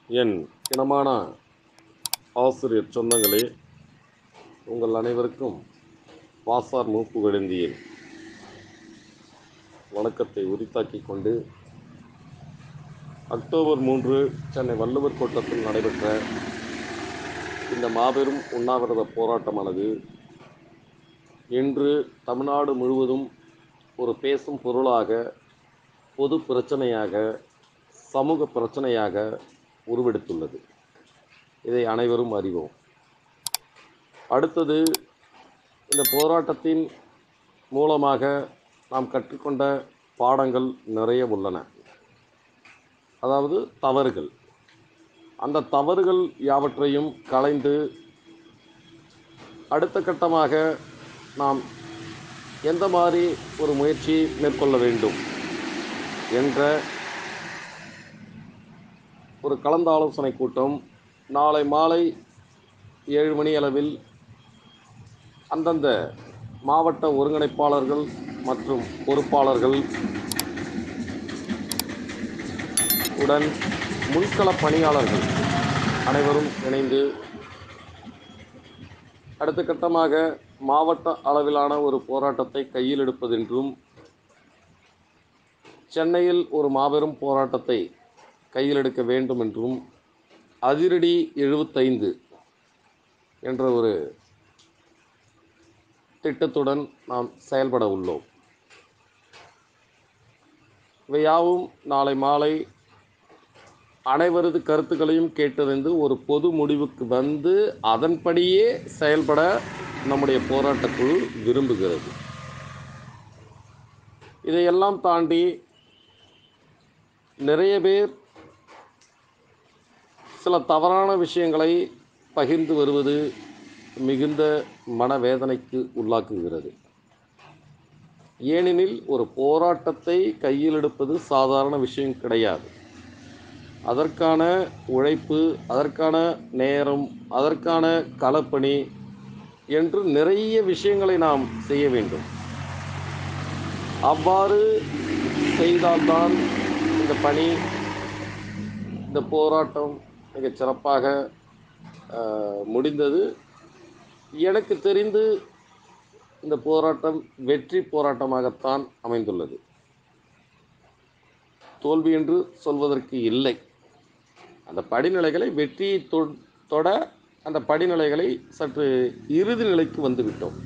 என் இனமான ஆசிரியர் சொந்தங்களே உங்கள் அனைவருக்கும் வாசார் மூப்பு விழுந்தியின் வணக்கத்தை உரித்தாக்கிக் கொண்டு அக்டோபர் மூன்று சென்னை வள்ளுவர் கோட்டத்தில் நடைபெற்ற இந்த மாபெரும் உண்ணாவிரத போராட்டமானது இன்று தமிழ்நாடு முழுவதும் ஒரு பேசும் பொருளாக பொது பிரச்சனையாக சமூக பிரச்சனையாக உருவெடுத்துள்ளது இதை அனைவரும் அறிவோம் அடுத்தது இந்த போராட்டத்தின் மூலமாக நாம் கற்றுக்கொண்ட பாடங்கள் நிறைய உள்ளன அதாவது தவறுகள் அந்த தவறுகள் யாவற்றையும் களைந்து அடுத்த கட்டமாக நாம் எந்த மாதிரி ஒரு முயற்சி மேற்கொள்ள வேண்டும் என்ற ஒரு கலந்து ஆலோசனை கூட்டம் நாளை மாலை ஏழு மணி அளவில் அந்தந்த மாவட்ட ஒருங்கிணைப்பாளர்கள் மற்றும் பொறுப்பாளர்கள் உடன் முன்கள பணியாளர்கள் அனைவரும் இணைந்து அடுத்த கட்டமாக மாவட்ட அளவிலான ஒரு போராட்டத்தை கையில் எடுப்பதென்றும் சென்னையில் ஒரு மாபெரும் போராட்டத்தை கையில் எடுக்க வேண்டும் என்றும் அதிரடி எழுபத்தைந்து என்ற ஒரு திட்டத்துடன் நாம் செயல்பட உள்ளோம் இவையாவும் நாளை மாலை அனைவரது கருத்துக்களையும் கேட்டறிந்து ஒரு பொது முடிவுக்கு வந்து அதன்படியே செயல்பட நம்முடைய போராட்டக்குழு விரும்புகிறது இதையெல்லாம் தாண்டி நிறைய பேர் சில தவறான விஷயங்களை பகிர்ந்து வருவது மிகுந்த மனவேதனைக்கு உள்ளாக்குகிறது ஏனெனில் ஒரு போராட்டத்தை கையில் எடுப்பது சாதாரண விஷயம் கிடையாது அதற்கான உழைப்பு அதற்கான நேரம் அதற்கான களப்பணி என்று நிறைய விஷயங்களை நாம் செய்ய வேண்டும் அவ்வாறு செய்தால்தான் இந்த பணி இந்த போராட்டம் மிகச் சிறப்பாக ஆஹ், முடிந்தது எனக்கு தெரிந்து இந்த போராட்டம் வெற்றி போராட்டமாகத்தான் அமைந்துள்ளது தோல்வி என்று சொல்வதற்கு இல்லை அந்த படிநிலைகளை வெற்றியை தொ- தொட அந்த படிநிலைகளை சற்று இறுதி நிலைக்கு வந்துவிட்டோம்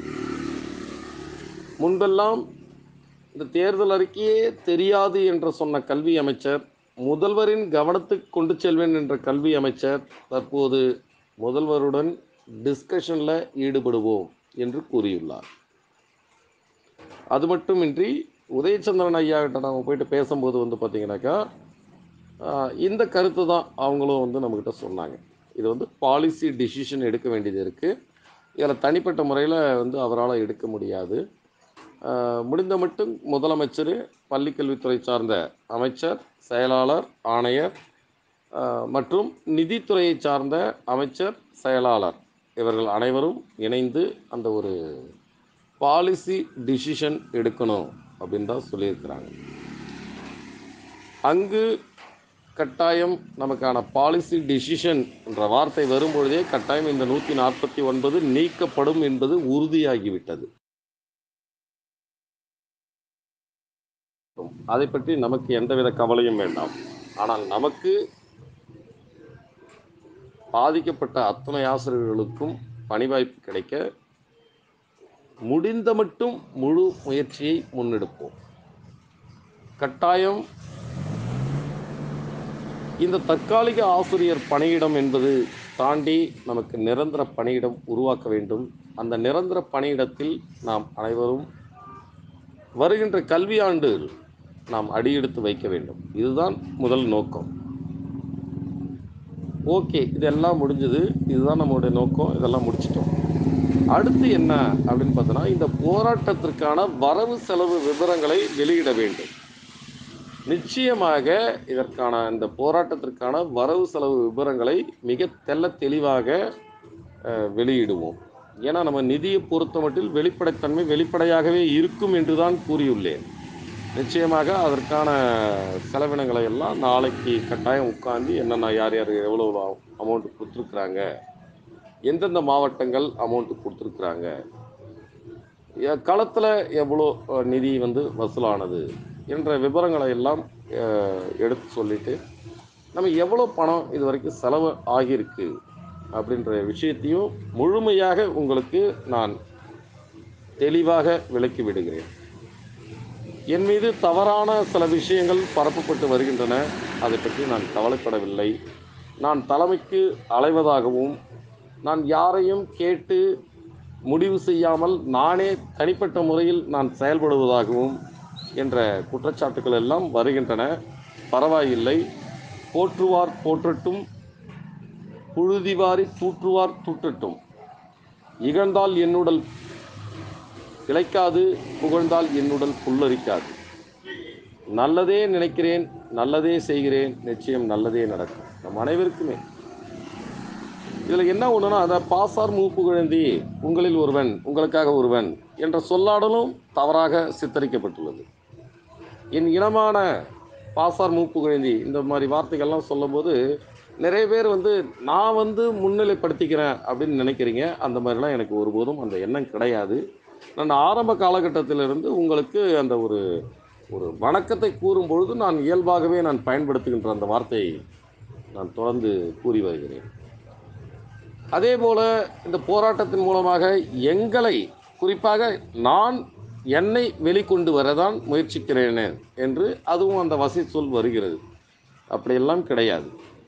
முன்பெல்லாம் இந்த தேர்தல் அறிக்கையே தெரியாது என்று சொன்ன கல்வி அமைச்சர் முதல்வரின் கவனத்துக்கு கொண்டு செல்வேன் என்ற கல்வி அமைச்சர் தற்போது முதல்வருடன் டிஸ்கஷனில் ஈடுபடுவோம் என்று கூறியுள்ளார் அது மட்டுமின்றி உதயச்சந்திரன் ஐயா கிட்ட நம்ம போயிட்டு பேசும்போது வந்து பார்த்தீங்கன்னாக்கா ஆஹ், இந்த கருத்து தான் அவங்களும் வந்து நம்மக்கிட்ட சொன்னாங்க இது வந்து பாலிசி டிசிஷன் எடுக்க வேண்டியது இருக்குது இதில் தனிப்பட்ட முறையில் வந்து அவரால் எடுக்க முடியாது ஆஹ், முடிந்த மட்டும் முதலமைச்சர் பள்ளிக்கல்வித்துறை சார்ந்த அமைச்சர் செயலாளர் ஆணையர் ஆஹ், மற்றும் நிதித்துறையை சார்ந்த அமைச்சர் செயலாளர் இவர்கள் அனைவரும் இணைந்து அந்த ஒரு பாலிசி டிசிஷன் எடுக்கணும் அப்படின்னு தான் சொல்லியிருக்கிறாங்க அங்கு கட்டாயம் நமக்கான பாலிசி டிசிஷன் என்ற வார்த்தை வரும்பொழுதே கட்டாயம் இந்த நூற்றி நாற்பத்தி ஒன்பது நீக்கப்படும் என்பது உறுதியாகிவிட்டது அதை பற்றி நமக்கு எந்தவித கவலையும் வேண்டாம் ஆனால் நமக்கு பாதிக்கப்பட்ட அத்தனை ஆசிரியர்களுக்கும் பணி வாய்ப்பு கிடைக்க முடிந்த மட்டும் முழு முயற்சியை முன்னெடுப்போம் கட்டாயம் இந்த தற்காலிக ஆசிரியர் பணியிடம் என்பது தாண்டி நமக்கு நிரந்தர பணியிடம் உருவாக்க வேண்டும் அந்த நிரந்தர பணியிடத்தில் நாம் அனைவரும் வருகின்ற கல்வியாண்டு நாம் அடியெடுத்து வைக்க வேண்டும் இதுதான் முதல் நோக்கம் ஓகே இதெல்லாம் முடிஞ்சது இதுதான் நம்மளுடைய நோக்கம் இதெல்லாம் முடிச்சிட்டோம் அடுத்து என்ன அப்படின்னு பார்த்தோன்னா இந்த போராட்டத்திற்கான வரவு செலவு விவரங்களை வெளியிட வேண்டும் நிச்சயமாக இதற்கான இந்த போராட்டத்திற்கான வரவு செலவு விவரங்களை மிக தெள்ள தெளிவாக அஹ், வெளியிடுவோம் ஏன்னா நம்ம நிதியை பொறுத்த மட்டில் வெளிப்படைத்தன்மை வெளிப்படையாகவே இருக்கும் என்று தான் கூறியுள்ளேன் நிச்சயமாக அதற்கான செலவினங்களை எல்லாம் நாளைக்கு கட்டாயம் உட்காந்து என்னென்ன யார் யார் எவ்வளோ அமௌண்ட் கொடுத்துருக்குறாங்க எந்தெந்த மாவட்டங்கள் அமௌண்ட் கொடுத்துருக்குறாங்க களத்தில் எவ்வளோ அஹ், நிதி வந்து வசூலானது என்ற விவரங்களை எல்லாம் அஹ், எடுத்து சொல்லிட்டு நம்ம எவ்வளோ பணம் இது வரைக்கும் செலவு ஆகியிருக்கு அப்படின்ற விஷயத்தையும் முழுமையாக உங்களுக்கு நான் தெளிவாக விளக்கி விடுகிறேன் என் மீது தவறான சில விஷயங்கள் பரப்பப்பட்டு வருகின்றன அதை பற்றி நான் கவலைப்படவில்லை நான் தலைமைக்கு அலைவதாகவும் நான் யாரையும் கேட்டு முடிவு செய்யாமல் நானே தனிப்பட்ட முறையில் நான் செயல்படுவதாகவும் என்ற குற்றச்சாட்டுகள் எல்லாம் வருகின்றன பரவாயில்லை போற்றுவார் போற்றட்டும் புழுதிவாரி தூற்றுவார் தூற்றட்டும் இகழ்ந்தால் என்னுடல் இழைக்காது புகழ்ந்தால் என்னுடல் புல்லரிக்காது நல்லதே நினைக்கிறேன் நல்லதே செய்கிறேன் நிச்சயம் நல்லதே நடக்கும் நம் அனைவருக்குமே இதில் என்ன ஒன்றுனா அதை பாசார் மூப்பு குழந்தி உங்களில் ஒருவன் உங்களுக்காக ஒருவன் என்ற சொல்லாடலும் தவறாக சித்தரிக்கப்பட்டுள்ளது என் இனமான பாசார் மூப்பு குழந்தி இந்த மாதிரி வார்த்தைகள்லாம் சொல்லும்போது நிறைய பேர் வந்து நான் வந்து முன்னிலைப்படுத்திக்கிறேன் அப்படின்னு நினைக்கிறீங்க அந்த மாதிரிலாம் எனக்கு ஒருபோதும் அந்த எண்ணம் கிடையாது நான் ஆரம்ப காலகட்டத்திலிருந்து உங்களுக்கு அந்த ஒரு ஒரு வணக்கத்தை கூறும் பொழுது நான் இயல்பாகவே நான் பயன்படுத்துகின்ற அந்த வார்த்தையை நான் தொடர்ந்து கூறி வருகிறேன் அதே போல இந்த போராட்டத்தின் மூலமாக எங்களை குறிப்பாக நான் என்னை வெளிக்கொண்டு வரதான் முயற்சிக்கிறேன் என்று அதுவும் அந்த வசை சொல் வருகிறது அப்படியெல்லாம் கிடையாது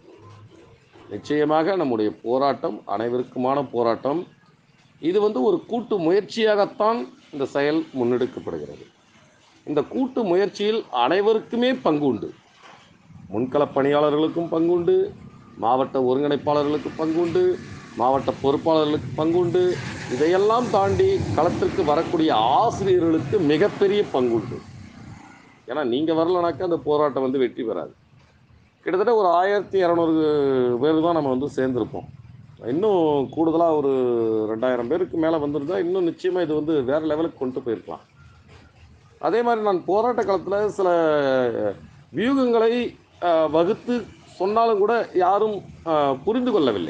நிச்சயமாக நம்முடைய போராட்டம் அனைவருக்குமான போராட்டம் இது வந்து ஒரு கூட்டு முயற்சியாகத்தான் இந்த செயல் முன்னெடுக்கப்படுகிறது இந்த கூட்டு முயற்சியில் அனைவருக்குமே பங்கு உண்டு முன்களப் பணியாளர்களுக்கும் பங்குண்டு மாவட்ட ஒருங்கிணைப்பாளர்களுக்கு பங்குண்டு மாவட்ட பொறுப்பாளர்களுக்கு பங்குண்டு இதையெல்லாம் தாண்டி களத்திற்கு வரக்கூடிய ஆசிரியர்களுக்கு மிகப்பெரிய பங்குண்டு ஏன்னா நீங்கள் வரலனாக்கா அந்த போராட்டம் வந்து வெற்றி பெறாது கிட்டத்தட்ட ஒரு ஆயிரத்தி இரநூறு பேர் தான் நம்ம வந்து சேர்ந்துருப்போம் இன்னும் கூடுதலாக ஒரு ரெண்டாயிரம் பேருக்கு மேலே வந்திருந்தா இன்னும் நிச்சயமாக இது வந்து வேறு லெவலுக்கு கொண்டு போயிருக்கலாம் அதே மாதிரி நான் போராட்ட காலத்தில் சில வியூகங்களை அஹ், வகுத்து சொன்னாலும் கூட யாரும் அஹ், புரிந்து கொள்ளவில்லை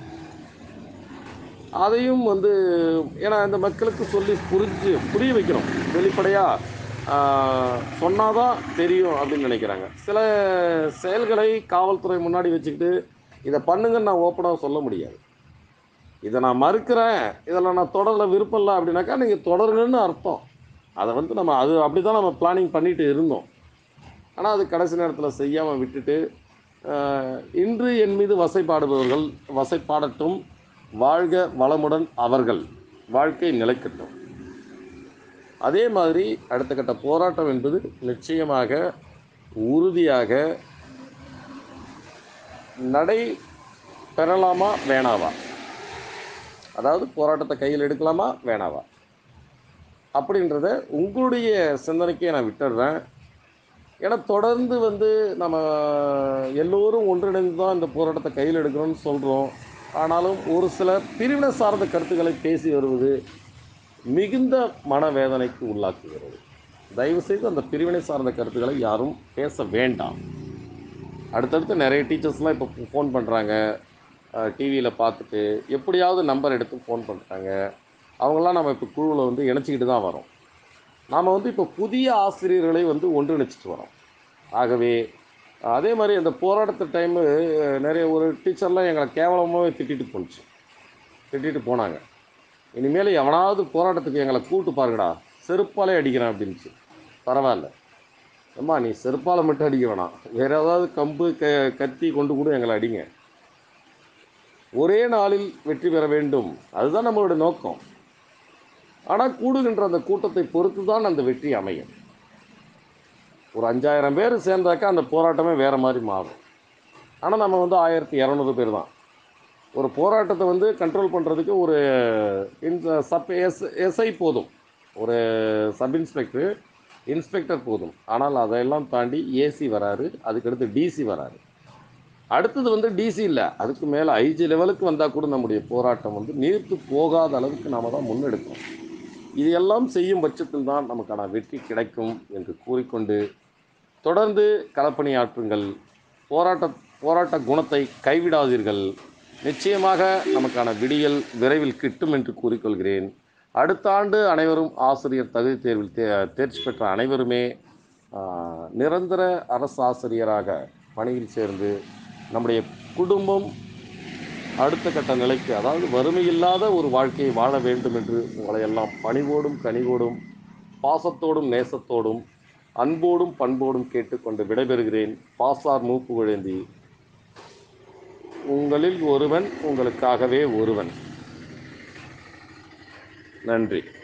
அதையும் வந்து ஏன்னா இந்த மக்களுக்கு சொல்லி புரிஞ்சு புரிய வைக்கணும் வெளிப்படையாக சொன்னாதான் தெரியும் அப்படின்னு நினைக்கிறாங்க சில செயல்களை காவல்துறை முன்னாடி வச்சுக்கிட்டு இதை பண்ணுங்கன்னு நான் ஓப்பனாக சொல்ல முடியாது இதை நான் மறுக்கிறேன் இதில் நான் தொடரல விருப்பம் இல்லை அப்படின்னாக்கா நீங்கள் தொடருங்கன்னு அர்த்தம் அதை வந்து நம்ம அது அப்படி தான் நம்ம பிளானிங் பண்ணிட்டு இருந்தோம் ஆனால் அது கடைசி நேரத்தில் செய்யாமல் விட்டுட்டு ஆஹ், இன்று என் மீது வசைப்பாடுபவர்கள் வசைப்பாடட்டும் வாழ்க வளமுடன் அவர்கள் வாழ்க்கை நிலைக்கட்டும் அதே மாதிரி அடுத்த கட்ட போராட்டம் என்பது நிச்சயமாக உறுதியாக நடை பெறலாமா வேணாவா அதாவது போராட்டத்தை கையில் எடுக்கலாமா வேணாவா அப்படின்றத உங்களுடைய சிந்தனைக்கே நான் விட்டுடுறேன் ஏன்னா தொடர்ந்து வந்து நம்ம எல்லோரும் ஒன்றிணைந்து தான் இந்த போராட்டத்தை கையில் எடுக்கிறோம்னு சொல்கிறோம் ஆனாலும் ஒரு சில பிரிவினை சார்ந்த கருத்துக்களை பேசி வருவது மிகுந்த மனவேதனைக்கு உள்ளாக்குகிறது தயவுசெய்து அந்த பிரிவினை சார்ந்த கருத்துக்களை யாரும் பேச வேண்டாம் அடுத்தடுத்து நிறைய டீச்சர்ஸ்லாம் இப்போ ஃபோன் பண்ணுறாங்க டிவியில் பார்த்துட்டு எப்படியாவது நம்பர் எடுத்து ஃபோன் பண்ணுறாங்க அவங்களாம் நம்ம இப்போ குழுவில் வந்து இணைச்சிக்கிட்டு தான் வரோம் நாம் வந்து இப்போ புதிய ஆசிரியர்களை வந்து ஒன்றிணைச்சிட்டு வரோம் ஆகவே அதே மாதிரி அந்த போராட்டத்து டைமு நிறைய ஒரு டீச்சர்லாம் எங்களை கேவலமாகவே திட்டிட்டு போணுச்சு திட்டிட்டு போனாங்க இனிமேல் எவனாவது போராட்டத்துக்கு எங்களை கூப்பிட்டு பாருங்கடா செருப்பாலே அடிக்கிறேன் அப்படின்ச்சு பரவாயில்ல அம்மா நீ செருப்பால் மட்டும் அடிக்க வேணாம் வேறு ஏதாவது கம்பு க கத்தி கொண்டு கூட எங்களை அடிங்க ஒரே நாளில் வெற்றி பெற வேண்டும் அதுதான் நம்மளுடைய நோக்கம் ஆனால் கூடுகின்ற அந்த கூட்டத்தை பொறுத்து தான் அந்த வெற்றி அமையும் ஒரு அஞ்சாயிரம் பேர் சேர்ந்தாக்கா அந்த போராட்டமே வேறு மாதிரி மாறும் ஆனால் நம்ம வந்து ஆயிரத்தி இரநூறு பேர் தான் ஒரு போராட்டத்தை வந்து கண்ட்ரோல் பண்ணுறதுக்கு ஒரு இன்ஸ் சப் எஸ் எஸ்ஐ போதும் ஒரு சப் இன்ஸ்பெக்டர் இன்ஸ்பெக்டர் போதும் ஆனால் அதையெல்லாம் தாண்டி ஏசி வராரு அதுக்கடுத்து டிசி வராரு அடுத்தது வந்து டிசி இல்லை அதுக்கு மேலே ஐஜி லெவலுக்கு வந்தால் கூட நம்முடைய போராட்டம் வந்து நீர்த்து போகாத அளவுக்கு நாம தான் முன்னெடுக்கணும் இது எல்லாம் செய்யும் பட்சத்தில் தான் நமக்கான வெற்றி கிடைக்கும் என்று கூறிக்கொண்டு தொடர்ந்து களப்பணியாற்றுங்கள் போராட்ட போராட்ட குணத்தை கைவிடாதீர்கள் நிச்சயமாக நமக்கான விடியல் விரைவில் கிட்டும் என்று கூறிக்கொள்கிறேன் அடுத்த ஆண்டு அனைவரும் ஆசிரியர் தகுதி தேர்வில் தே தேர்ச்சி பெற்ற அனைவருமே ஆஹ், நிரந்தர அரசு ஆசிரியராக பணியில் சேர்ந்து நம்முடைய குடும்பம் அடுத்த கட்ட நிலைக்கு அதாவது வறுமையில்லாத ஒரு வாழ்க்கையை வாழ வேண்டும் என்று உங்களை எல்லாம் பணிவோடும் கனிவோடும் பாசத்தோடும் நேசத்தோடும் அன்போடும் பண்போடும் கேட்டுக்கொண்டு விடைபெறுகிறேன் பாசார் மூப்பு குழந்தி உங்களில் ஒருவன் உங்களுக்காகவே ஒருவன் நன்றி